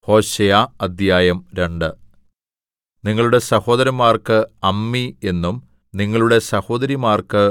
ഹോശേയ അദ്ധ്യായം രണ്ട് നിങ്ങളുടെ സഹോദരന്മാർക്ക് അമ്മി എന്നും നിങ്ങളുടെ സഹോദരിമാർക്ക്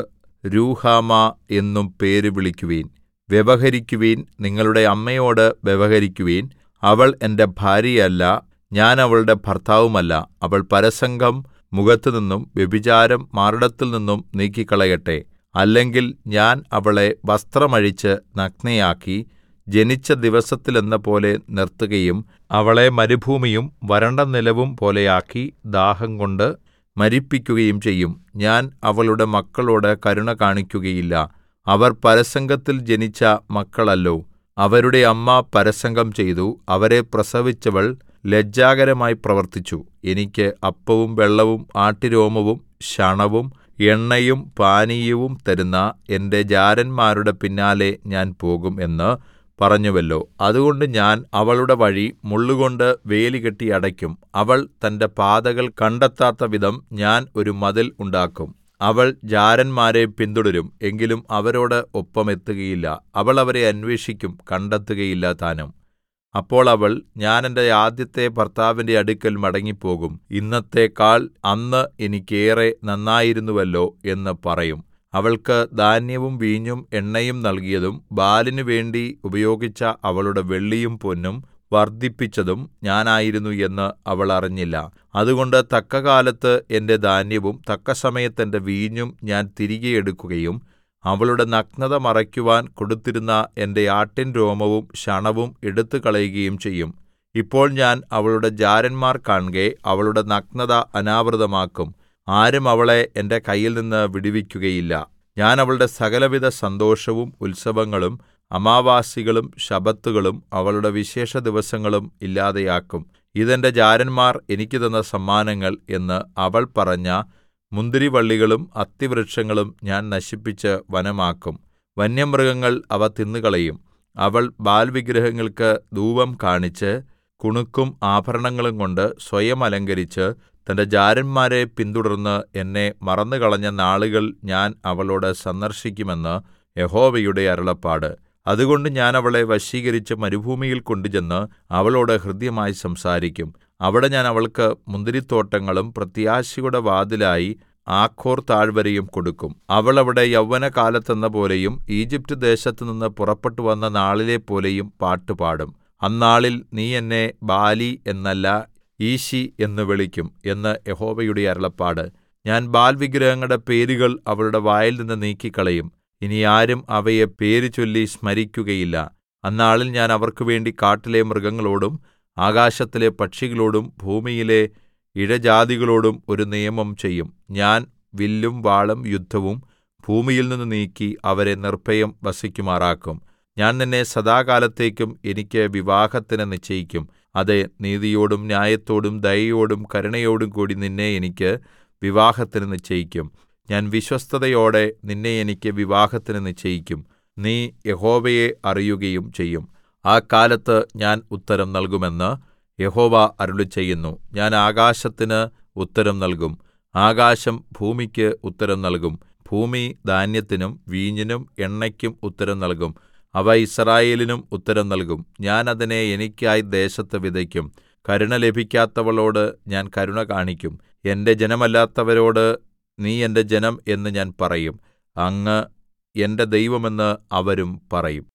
രൂഹമാ എന്നും പേര് വിളിക്കുവിൻ വ്യവഹരിക്കുവിൻ നിങ്ങളുടെ അമ്മയോട് വ്യവഹരിക്കുവിൻ അവൾ എന്റെ ഭാര്യയല്ല ഞാൻ അവളുടെ ഭർത്താവുമല്ല അവൾ പരസംഗം മുഖത്തുനിന്നും വ്യഭിചാരം മാറിടത്തിൽനിന്നും നീക്കിക്കളയട്ടെ അല്ലെങ്കിൽ ഞാൻ അവളെ വസ്ത്രമഴിച്ച് നഗ്നയാക്കി ജനിച്ച ദിവസത്തിലെന്നപോലെ നിർത്തുകയും അവളെ മരുഭൂമിയും വരണ്ട നിലവും പോലെയാക്കി ദാഹംകൊണ്ട് മരിപ്പിക്കുകയും ചെയ്യും ഞാൻ അവളുടെ മക്കളോട് കരുണ കാണിക്കുകയില്ല അവർ പരസംഗത്തിൽ ജനിച്ച മക്കളല്ലോ അവരുടെ അമ്മ പരസംഗം ചെയ്തു അവരെ പ്രസവിച്ചവൾ ലജ്ജാകരമായി പ്രവർത്തിച്ചു എനിക്ക് അപ്പവും വെള്ളവും ആട്ടുരോമവും ശണവും എണ്ണയും പാനീയവും തരുന്ന എന്റെ ജാരന്മാരുടെ പിന്നാലെ ഞാൻ പോകും എന്ന് പറഞ്ഞുവല്ലോ അതുകൊണ്ട് ഞാൻ അവളുടെ വഴി മുള്ളുകൊണ്ട് വേലികെട്ടി അടയ്ക്കും അവൾ തന്റെ പാതകൾ കണ്ടെത്താത്തവിധം ഞാൻ ഒരു മതിൽ ഉണ്ടാക്കും അവൾ ജാരന്മാരെ പിന്തുടരും എങ്കിലും അവരോട് ഒപ്പം എത്തുകയില്ല അവൾ അവരെ അന്വേഷിക്കും കണ്ടെത്തുകയില്ല താനും അപ്പോൾ അവൾ ഞാൻ എന്റെ ആദ്യത്തെ ഭർത്താവിന്റെ അടുക്കൽ മടങ്ങിപ്പോകും ഇന്നത്തേക്കാൾ അന്ന് എനിക്കേറെ നന്നായിരുന്നുവല്ലോ എന്ന് പറയും അവൾക്ക് ധാന്യവും വീഞ്ഞും എണ്ണയും നൽകിയതും ബാലിനു വേണ്ടി ഉപയോഗിച്ച അവളുടെ വെള്ളിയും പൊന്നും വർദ്ധിപ്പിച്ചതും ഞാനായിരുന്നു എന്ന് അവൾ അറിഞ്ഞില്ല അതുകൊണ്ട് തക്കകാലത്ത് എന്റെ ധാന്യവും തക്കസമയത്ത് എന്റെ വീഞ്ഞും ഞാൻ തിരികെ എടുക്കുകയും അവളുടെ നഗ്നത മറയ്ക്കുവാൻ കൊടുത്തിരുന്ന എന്റെ ആട്ടിൻ രോമവും ശണവും എടുത്തുകളയുകയും ചെയ്യും ഇപ്പോൾ ഞാൻ അവളുടെ ജാരന്മാർ കാൺകെ അവളുടെ നഗ്നത അനാവൃതമാക്കും ആരും അവളെ എന്റെ കയ്യിൽനിന്ന് വിടുവിക്കുകയില്ല ഞാൻ അവളുടെ സകലവിധ സന്തോഷവും ഉത്സവങ്ങളും അമാവാസികളും ശബ്ബത്തുകളും അവളുടെ വിശേഷ ദിവസങ്ങളും ഇല്ലാതെയാക്കും ഇതെന്റെ ജാരന്മാർ എനിക്ക് തന്ന സമ്മാനങ്ങൾ എന്ന് അവൾ പറഞ്ഞ മുന്തിരിവള്ളികളും അത്തിവൃക്ഷങ്ങളും ഞാൻ നശിപ്പിച്ച് വനമാക്കും വന്യമൃഗങ്ങൾ അവ തിന്നുകളയും അവൾ ബാൽവിഗ്രഹങ്ങൾക്ക് ധൂപം കാണിച്ച് കുണുക്കും ആഭരണങ്ങളും കൊണ്ട് സ്വയം അലങ്കരിച്ച് തന്റെ ജാരന്മാരെ പിന്തുടർന്ന് എന്നെ മറന്നുകളഞ്ഞ നാളുകൾ ഞാൻ അവളോട് സന്ദർശിക്കുമെന്ന് യഹോവയുടെ അരുളപ്പാട് അതുകൊണ്ട് ഞാൻ അവളെ വശീകരിച്ച് മരുഭൂമിയിൽ കൊണ്ടുചെന്ന് അവളോട് ഹൃദ്യമായി സംസാരിക്കും അവിടെ ഞാൻ അവൾക്ക് മുന്തിരിത്തോട്ടങ്ങളും പ്രത്യാശയുടെ വാതിലായി ആഖോർ താഴ്വരയും കൊടുക്കും അവൾ അവിടെ യൗവനകാലത്തെന്നപോലെയും ഈജിപ്റ്റ് ദേശത്തുനിന്ന് പുറപ്പെട്ടു വന്ന നാളിലെപ്പോലെയും പാട്ടുപാടും അന്നാളിൽ നീ എന്നെ ബാലി എന്നല്ല ഈശി എന്ന് വിളിക്കും എന്ന് യഹോവയുടെ അരുളപ്പാട് ഞാൻ ബാൽവിഗ്രഹങ്ങളുടെ പേരുകൾ അവളുടെ വായിൽനിന്ന് നീക്കിക്കളയും ഇനി ആരും അവയെ പേരുചൊല്ലി സ്മരിക്കുകയില്ല അന്നാളിൽ ഞാൻ അവർക്കുവേണ്ടി കാട്ടിലെ മൃഗങ്ങളോടും ആകാശത്തിലെ പക്ഷികളോടും ഭൂമിയിലെ ഇഴജാതികളോടും ഒരു നിയമം ചെയ്യും ഞാൻ വില്ലും വാളും യുദ്ധവും ഭൂമിയിൽനിന്ന് നീക്കി അവരെ നിർഭയം വസിക്കുമാറാക്കും ഞാൻ നിന്നെ സദാകാലത്തേക്കും എനിക്ക് വിവാഹത്തിന് നിശ്ചയിക്കും അതെ നീതിയോടും ന്യായത്തോടും ദയയോടും കരുണയോടും കൂടി നിന്നെ എനിക്ക് വിവാഹത്തിന് നിശ്ചയിക്കും ഞാൻ വിശ്വസ്തതയോടെ നിന്നെ എനിക്ക് വിവാഹത്തിന് നിശ്ചയിക്കും നീ യഹോവയെ അറിയുകയും ചെയ്യും ആ കാലത്ത് ഞാൻ ഉത്തരം നൽകുമെന്ന് യഹോവ അരുളിച്ചെയ്യുന്നു ഞാൻ ആകാശത്തിന് ഉത്തരം നൽകും ആകാശം ഭൂമിക്ക് ഉത്തരം നൽകും ഭൂമി ധാന്യത്തിനും വീഞ്ഞിനും എണ്ണയ്ക്കും ഉത്തരം നൽകും അവ യിസ്രായേലിനും ഉത്തരം നൽകും ഞാൻ അതിനെ എനിക്കായി ദേശത്ത് വിതയ്ക്കും കരുണ ലഭിക്കാത്തവളോട് ഞാൻ കരുണ കാണിക്കും എന്റെ ജനമല്ലാത്തവരോട് നീ എന്റെ ജനം എന്ന് ഞാൻ പറയും അങ്ങ് എന്റെ ദൈവമെന്ന് അവരും പറയും